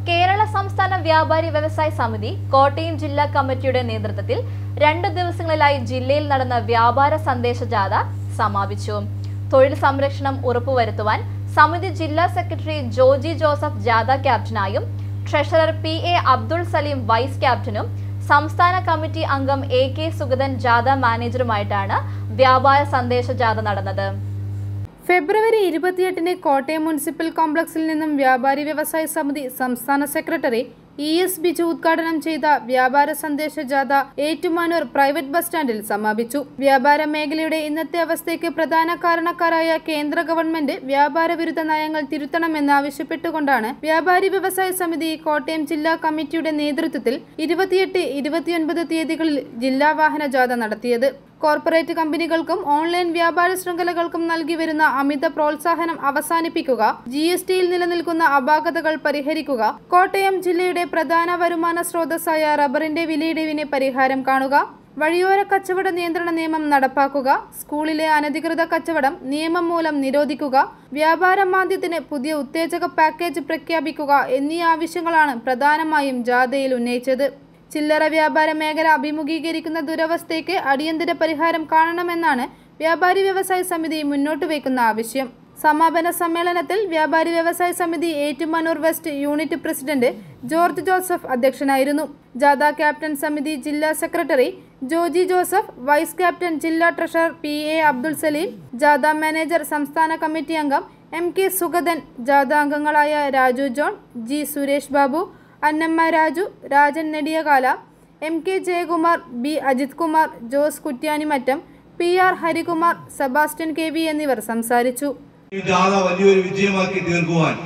കേരള സംസ്ഥാന വ്യാപാരി വ്യവസായ സമിതി കോട്ടയം ജില്ലാ കമ്മിറ്റിയുടെ നേതൃത്വത്തിൽ രണ്ട് ദിവസങ്ങളിലായി ജില്ലയിൽ നടന്ന വ്യാപാര സന്ദേശ ജാഥ സമാപിച്ചു തൊഴിൽ സംരക്ഷണം ഉറപ്പുവരുത്തുവാൻ സമിതി ജില്ലാ സെക്രട്ടറി ജോജി ജോസഫ് ജാഥ ക്യാപ്റ്റനായും treasurer P A Abdul Salim vice ക്യാപ്റ്റനും സംസ്ഥാന കമ്മിറ്റി അംഗം എ കെ സുഗതൻ ജാഥ മാനേജറുമായിട്ടാണ് വ്യാപാര സന്ദേശ ജാഥ നടന്നത് ഫെബ്രുവരി ഇരുപത്തിയെട്ടിന് കോട്ടയം മുനിസിപ്പൽ കോംപ്ലക്സിൽ നിന്നും വ്യാപാരി വ്യവസായ സമിതി സംസ്ഥാന സെക്രട്ടറി ഇ എസ് ബിജു ഉദ്ഘാടനം ചെയ്ത വ്യാപാര സന്ദേശ ജാഥ ഏറ്റുമാനൂർ പ്രൈവറ്റ് ബസ് സ്റ്റാൻഡിൽ സമാപിച്ചു വ്യാപാര മേഖലയുടെ ഇന്നത്തെ അവസ്ഥയ്ക്ക് പ്രധാന കാരണക്കാരായ കേന്ദ്ര ഗവൺമെന്റ് വ്യാപാര വിരുദ്ധ നയങ്ങൾ തിരുത്തണമെന്നാവശ്യപ്പെട്ടുകൊണ്ടാണ് വ്യാപാരി വ്യവസായ സമിതി കോട്ടയം ജില്ലാ കമ്മിറ്റിയുടെ നേതൃത്വത്തിൽ ഇരുപത്തിയെട്ട് ഇരുപത്തിയൊൻപത് തീയതികളിൽ ജില്ലാ വാഹന ജാഥ നടത്തിയത് കോർപ്പറേറ്റ് കമ്പനികൾക്കും ഓൺലൈൻ വ്യാപാര ശൃംഖലകൾക്കും നൽകി വരുന്ന അമിത പ്രോത്സാഹനം അവസാനിപ്പിക്കുക ജി എസ് ടിയിൽ നിലനിൽക്കുന്ന അപാകതകൾ പരിഹരിക്കുക കോട്ടയം ജില്ലയുടെ പ്രധാന വരുമാന സ്രോതസ്സായ റബ്ബറിന്റെ വിലയിടിവിന് പരിഹാരം കാണുക വഴിയോര കച്ചവട നിയന്ത്രണ നിയമം നടപ്പാക്കുക സ്കൂളിലെ അനധികൃത കച്ചവടം നിയമം മൂലം നിരോധിക്കുക വ്യാപാര മാന്ദ്യത്തിന് പുതിയ ഉത്തേജക പാക്കേജ് പ്രഖ്യാപിക്കുക എന്നീ ആവശ്യങ്ങളാണ് പ്രധാനമായും ജാഥയിൽ ഉന്നയിച്ചത് ചില്ലറ വ്യാപാര മേഖല അഭിമുഖീകരിക്കുന്ന ദുരവസ്ഥയ്ക്ക് അടിയന്തര പരിഹാരം കാണണമെന്നാണ് വ്യാപാരി വ്യവസായ സമിതി മുന്നോട്ട് വയ്ക്കുന്ന ആവശ്യം സമാപന സമ്മേളനത്തിൽ വ്യാപാരി വ്യവസായ സമിതി Ettumanoor west unit president George Joseph അധ്യക്ഷനായിരുന്നു ജാഥ ക്യാപ്റ്റൻ സമിതി ജില്ലാ secretary Joji Joseph vice captain ജില്ലാ treasurer P A Abdul Salim ജാഥ മാനേജർ സംസ്ഥാന കമ്മിറ്റി അംഗം എം കെ സുഗതൻ ജാഥ അംഗങ്ങളായ Raju John G Suresh Babu Annamma Raju Rajan Nediyakala M K Jayakumar B Ajith Kumar Jose Kuttiyanimattam P R Harikumar Sebastian K V എന്നിവർ സംസാരിച്ചു ഈ ജാഥ വലിയൊരു വിജയമാക്കി തീർക്കുവാൻ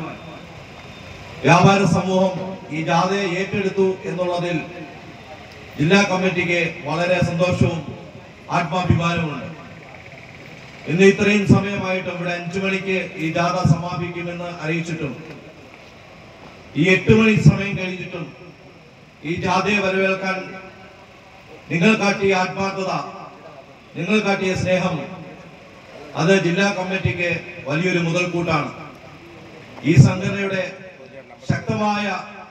വ്യാപാര സമൂഹം ഈ ജാഥയെ ഏറ്റെടുത്തു എന്നുള്ളതിൽ ജില്ലാ കമ്മിറ്റിക്ക് വളരെ സന്തോഷവും ആത്മാഭിമാനവുമുണ്ട് ഇന്ന് ഇത്രയും സമയമായിട്ടും ഇവിടെ അഞ്ചു മണിക്ക് ഈ ജാഥ സമാപിക്കുമെന്ന് അറിയിച്ചിട്ടും ഈ എട്ട് മണി സമയം കഴിഞ്ഞിട്ടും ഈ ജാഥയെ വരവേൽക്കാൻ നിങ്ങൾ കാട്ടിയ ആത്മാർത്ഥത നിങ്ങൾ കാട്ടിയ സ്നേഹം അത് ജില്ലാ കമ്മിറ്റിക്ക് വലിയൊരു മുതൽക്കൂട്ടാണ് ഈ സംഘടനയുടെ ശക്തമായ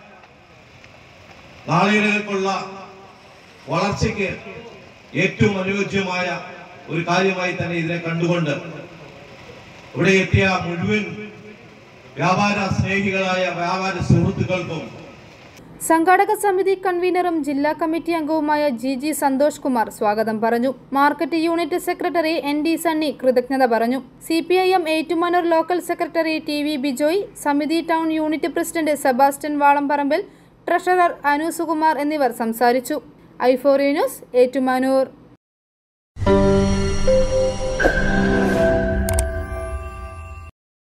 നാളെയിലേക്കുള്ള വളർച്ചയ്ക്ക് ഏറ്റവും അനുയോജ്യമായ ഒരു കാര്യമായി തന്നെ ഇതിനെ കണ്ടുകൊണ്ട് ഇവിടെ എത്തിയ മുഴുവൻ വ്യാപാര സ്നേഹികളായ വ്യാപാര സുഹൃത്തുക്കൾക്കും സംഘാടക സമിതി കൺവീനറും ജില്ലാ കമ്മിറ്റി അംഗവുമായ ജി ജി സന്തോഷ് കുമാർ സ്വാഗതം പറഞ്ഞു market unit secretary N D Sunny കൃതജ്ഞത പറഞ്ഞു C P I M Ettumanoor local secretary T V Bijoy സമിതി town unit president Sebastian Valamparambil treasurer Anu Sukumar എന്നിവർ സംസാരിച്ചു ഐഫോറി ന്യൂസ് ഏറ്റുമാനൂർ